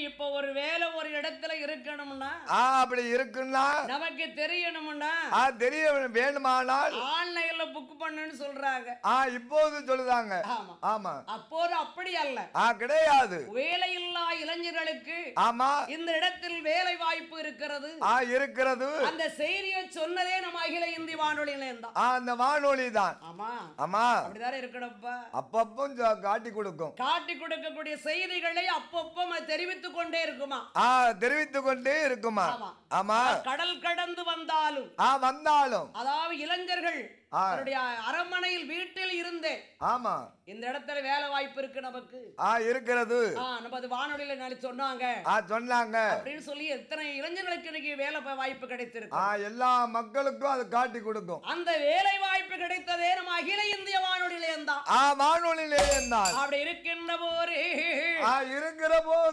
இப்போ ஒரு வேலை ஒரு இடத்துல இருக்கணும்னா ஆ அப்படி இருக்குன்னா நமக்கு தெரியணும்னா ஆ தெரிய வேணுமானால் ஆன்லைன்ல புக் பண்ணுன்னு சொல்றாங்க ஆ இப்போது சொல்லுதாங்க ஆமா ஆமா அப்போது அப்படி அல்ல ஆ கிடையாது வேலையில்லா இளைஞர்களுக்கு ஆமா இந்த இடத்தில் வேலை வாய்ப்பு இருக்கிறது ஆ இருக்கிறது அந்த செய்தியை சொன்னதே நம்ம அகில இந்தி வானொலியில தான் ஆ அந்த வானொலி தான் ஆமா ஆமா அப்படிதானே இருக்கணும்ப்பா அப்பப்போ ஜ- காட்டி கொடுக்கும் காட்டி கொடுக்கக்கூடிய செய்திகளை அப்பப்போ ம- தெரிவித்துக் கொண்டே இருக்குமா ஆ தெரிவித்து கொண்டே இருக்குமா ஆமா. ஆமா கடல் கடந்து வந்தாலும் ஆ வந்தாலும் அதாவது இளைஞர்கள் ஆ. தன்னுடைய அரண்மனையில் வீட்டில் இருந்தே ஆமா இந்த இடத்துல வேலை வாய்ப்பு இருக்கு நமக்கு ஆ இருக்கிறது ஆ நம்ம அது வானொலியில நாளைக்கு சொன்னாங்க ஆ சொன்னாங்க அப்படின்னு சொல்லி எத்தனை இளைஞர்களுக்கு இன்னைக்கு வேலை ப- வாய்ப்பு கிடைத்திருக்கு ஆ எல்லா மக்களுக்கும் அது காட்டி கொடுக்கும் அந்த வேலை வாய்ப்பு கிடைத்ததே நம்ம அகில இந்திய வானொலியிலே தான் ஆ வானொலியிலே தான் அப்படி இருக்கின்ற போது ஆ இருக்கிற போது